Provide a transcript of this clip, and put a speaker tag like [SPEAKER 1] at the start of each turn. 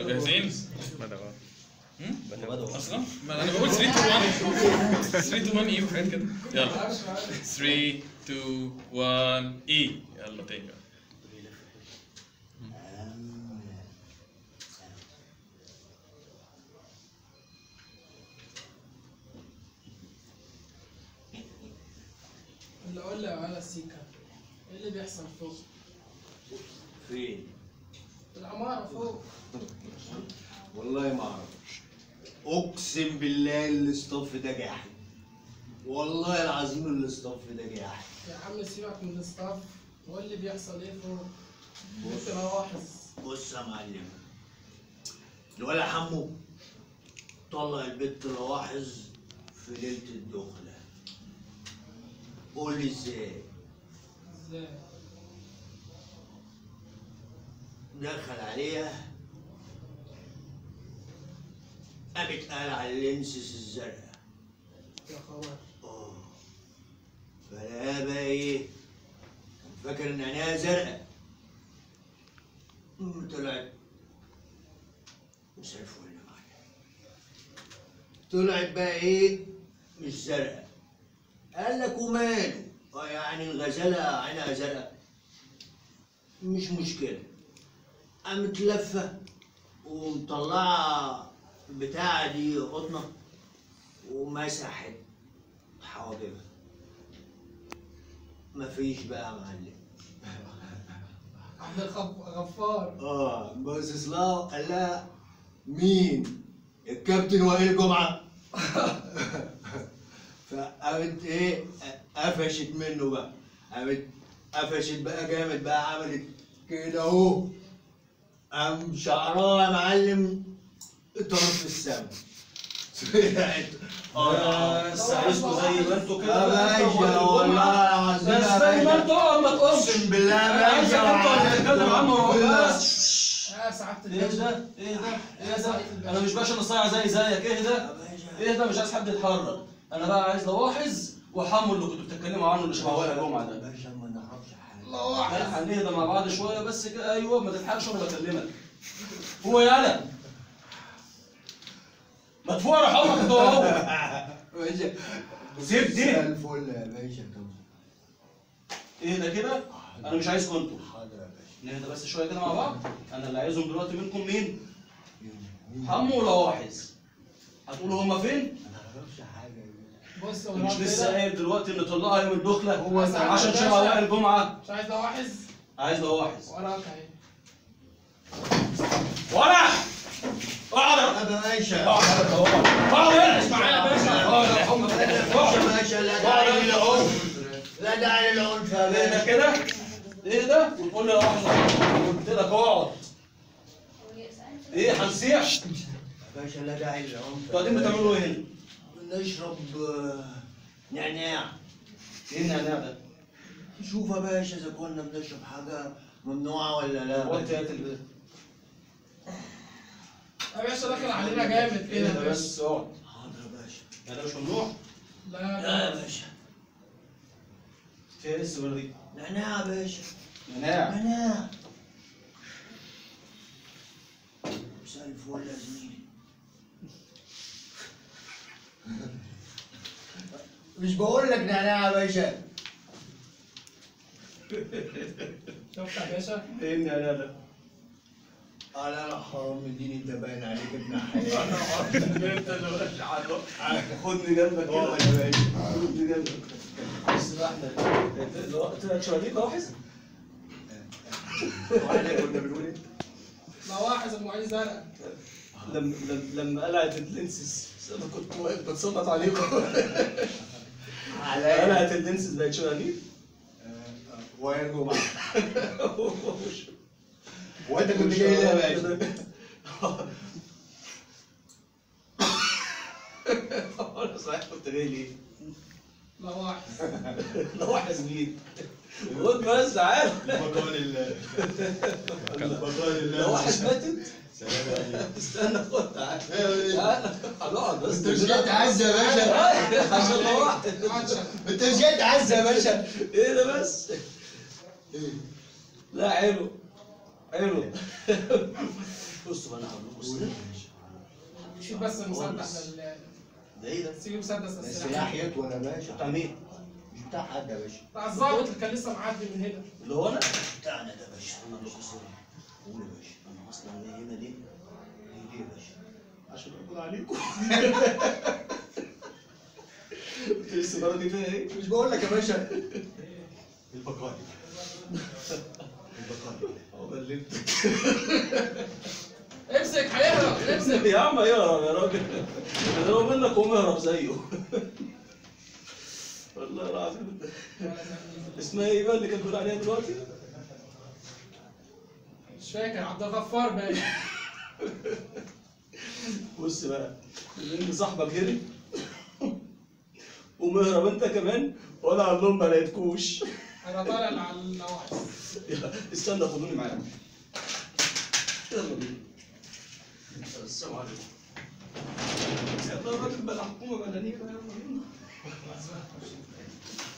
[SPEAKER 1] جاهزين؟
[SPEAKER 2] بدأ
[SPEAKER 1] هم؟
[SPEAKER 3] بدأوا.
[SPEAKER 1] اصلا ما انا بقول 3 2 1 3 2 1 اي وحاجات كده يلا 3 2 1 اي يلا تاني بقى
[SPEAKER 4] اللي قول لي على السيكا ايه اللي بيحصل فوق؟
[SPEAKER 3] فين؟
[SPEAKER 4] في العمارة فوق
[SPEAKER 3] والله ما اعرف اقسم بالله الاستاف ده جاحد والله العظيم الاستاف ده جاحد
[SPEAKER 4] يا عم سيبك من الاستاف وقول لي بيحصل ايه فوق ممكن الاحظ
[SPEAKER 3] بص يا معلم الولا حمو طلع البت لواحظ في ليلة الدخلة قول لي ازاي
[SPEAKER 4] ازاي؟
[SPEAKER 3] دخل عليها قامت قال على اللينسس الزرقاء
[SPEAKER 4] يا خبر
[SPEAKER 3] اه فلا بقى ايه كان فاكر ان عينيها زرقاء أم طلعت مش عارف ولا معايا طلعت بقى ايه مش زرقاء قال لك وماله اه يعني الغزاله عينها زرقاء مش مشكله قامت لفه ومطلعه البتاعه دي قطنه ومسحت حواجبها مفيش بقى يا معلم
[SPEAKER 4] عبد الخف- غفار
[SPEAKER 3] اه باصص لها قال لها مين؟ الكابتن وائل جمعه فقامت ايه قفشت منه بقى قامت قفشت بقى جامد بقى عملت كده اهو قام شعرها يا معلم طرف السما اه
[SPEAKER 5] بس عايزكوا زي ما انتوا كده
[SPEAKER 3] يا باشا والله العظيم
[SPEAKER 5] بس
[SPEAKER 3] يا
[SPEAKER 5] زي ما
[SPEAKER 3] باشا.
[SPEAKER 5] انتوا اقعد ما تقومش
[SPEAKER 3] اقسم بالله
[SPEAKER 5] انا عايزك انتوا اللي تتكلم عنه بس
[SPEAKER 4] يا سعادة
[SPEAKER 5] ايه
[SPEAKER 4] الباشا
[SPEAKER 5] ده؟ ايه ده؟ ايه ده؟ انا مش باشا نصايع زي زيك ايه ده؟ ايه ده مش عايز حد يتحرك انا بقى عايز لواحظ وحمو اللي كنتوا بتتكلموا عنه اللي شبه وائل جمعه ده
[SPEAKER 3] باشا ما نعرفش حاجه
[SPEAKER 4] الله
[SPEAKER 5] لا
[SPEAKER 4] واحد
[SPEAKER 5] هنهدى مع بعض شويه بس كده ايوه ما تضحكش وانا بكلمك هو يالا مدفوع رحمك انت اهو
[SPEAKER 3] باشا
[SPEAKER 5] سيب دي.
[SPEAKER 3] زي الفل يا باشا
[SPEAKER 5] ايه ده كده؟ انا مش عايزكم انتوا
[SPEAKER 3] حاضر يا باشا
[SPEAKER 5] نهدى بس شويه كده مع بعض انا اللي عايزهم دلوقتي منكم مين؟
[SPEAKER 3] مين؟
[SPEAKER 5] حمو ولواحظ هتقولوا هما فين؟
[SPEAKER 3] ما نعرفش حاجه يا باشا.
[SPEAKER 4] بص
[SPEAKER 5] أنت مش
[SPEAKER 4] وراك
[SPEAKER 5] لسه
[SPEAKER 4] كده
[SPEAKER 5] قايل دلوقتي ان طلعها يوم الدخله
[SPEAKER 4] هو ساعة
[SPEAKER 5] عشان
[SPEAKER 4] باشا.
[SPEAKER 5] شبه وائل جمعه
[SPEAKER 4] مش عايز لواحظ
[SPEAKER 5] عايز لواحظ
[SPEAKER 4] وراك اهي
[SPEAKER 5] ولا اقعد
[SPEAKER 3] يا باشا
[SPEAKER 5] اقعد اقعد اسمع معايا يا باشا اقعد يا حمو
[SPEAKER 3] يا باشا لا داعي للعنف لا داعي للعنف يا
[SPEAKER 5] ايه ده
[SPEAKER 3] باشا
[SPEAKER 5] كده؟ ايه ده؟ وتقول لي لحظه قلت لك اقعد ايه هنسيح؟
[SPEAKER 3] يا باشا لا داعي للعنف
[SPEAKER 5] انتوا قاعدين بتعملوا ايه هنا؟
[SPEAKER 3] نشرب آه، نعناع
[SPEAKER 5] ايه النعناع ده؟
[SPEAKER 3] شوف يا باشا اذا كنا بنشرب حاجه ممنوعه ولا لا
[SPEAKER 5] وانت يا تلبس
[SPEAKER 4] يا باشا داخل علينا جامد
[SPEAKER 5] ايه
[SPEAKER 4] كده
[SPEAKER 5] ده
[SPEAKER 4] يا
[SPEAKER 5] بس
[SPEAKER 4] باشا
[SPEAKER 5] اقعد
[SPEAKER 3] حاضر يا باشا
[SPEAKER 5] ده ده مش ممنوع؟
[SPEAKER 4] لا
[SPEAKER 3] لا يا
[SPEAKER 4] لا
[SPEAKER 3] باشا
[SPEAKER 5] فيها ايه السيجاره دي؟
[SPEAKER 3] نعناع يا باشا
[SPEAKER 5] نعناع
[SPEAKER 3] نعناع مساء الفل يا زميلي مش بقول لك نعناع يا باشا
[SPEAKER 4] شفت يا باشا
[SPEAKER 5] ايه النعناع ده؟
[SPEAKER 3] انا لا حرام الدين انت باين عليك ابن حلال
[SPEAKER 5] انت اللي مالكش عنه خدني جنبك
[SPEAKER 3] اه
[SPEAKER 5] كده
[SPEAKER 3] يا باشا
[SPEAKER 5] خدني جنبك بس بقى احنا طلعت شبابيك واحد
[SPEAKER 3] واحنا كنا بنقول ايه؟
[SPEAKER 4] لواحظ المعين زرق
[SPEAKER 5] لما لما لما قلعت اللينسز انا كنت واقف بتصنت عليكم
[SPEAKER 3] عليا
[SPEAKER 5] قلعت اللينسز بقت شبابيك
[SPEAKER 3] ويا جمعه وانت كنت جاي ليه يا باشا؟
[SPEAKER 5] انا صحيح كنت جاي ليه؟
[SPEAKER 4] لواحظ
[SPEAKER 5] لوحظ مين؟ خد بس تعال
[SPEAKER 3] بطال الله بطال
[SPEAKER 5] لوحظ ماتت
[SPEAKER 3] سلام عليكم
[SPEAKER 5] استنى خد تعال
[SPEAKER 3] ايه
[SPEAKER 5] تعال هنقعد بس
[SPEAKER 3] انت مش جاي تعزى يا باشا
[SPEAKER 5] عشان لوحظ
[SPEAKER 4] عطشة
[SPEAKER 3] انت مش جاي تعزى يا باشا
[SPEAKER 5] ايه ده بس؟ لا حلو حلو بصوا بقى انا هقول لكم السر
[SPEAKER 4] شوف بس المسدس لل-
[SPEAKER 5] ده ايه ده؟
[SPEAKER 4] سيب مسدس
[SPEAKER 3] السلاح
[SPEAKER 4] للسلاح
[SPEAKER 3] يطول يا باشا
[SPEAKER 5] بتاع مين؟
[SPEAKER 3] مش بتاع حد يا باشا
[SPEAKER 4] بتاع الظابط اللي كان لسه معدي من هنا
[SPEAKER 5] اللي هو انا؟
[SPEAKER 3] بتاعنا ده يا باشا
[SPEAKER 5] انا اقول لكم السر
[SPEAKER 3] قول يا باشا
[SPEAKER 5] انا اصلا جاي هنا ليه؟
[SPEAKER 3] ايه دي يا باشا
[SPEAKER 5] عشان اقول عليكم قلت لي السيجاره دي فيها ايه؟
[SPEAKER 3] مش بقول لك يا باشا
[SPEAKER 5] البقالي
[SPEAKER 3] البقالي
[SPEAKER 5] هو بلبت
[SPEAKER 4] امسك هيهرب امسك
[SPEAKER 5] يا عم يهرب يا راجل انا لو منك قوم اهرب زيه والله العظيم اسمها ايه بقى اللي كان بيقول عليها دلوقتي؟
[SPEAKER 4] مش فاكر عبد الغفار باين
[SPEAKER 5] بص بقى لان صاحبك هرب قوم اهرب انت كمان وانا اقول لهم ما لقيتكوش
[SPEAKER 4] انا طالع على اللواحظ
[SPEAKER 5] يلا، استنى خدوني معاكم يلا بينا السلام عليكم يلا الراجل بلا حكومه بلا نيله يلا بينا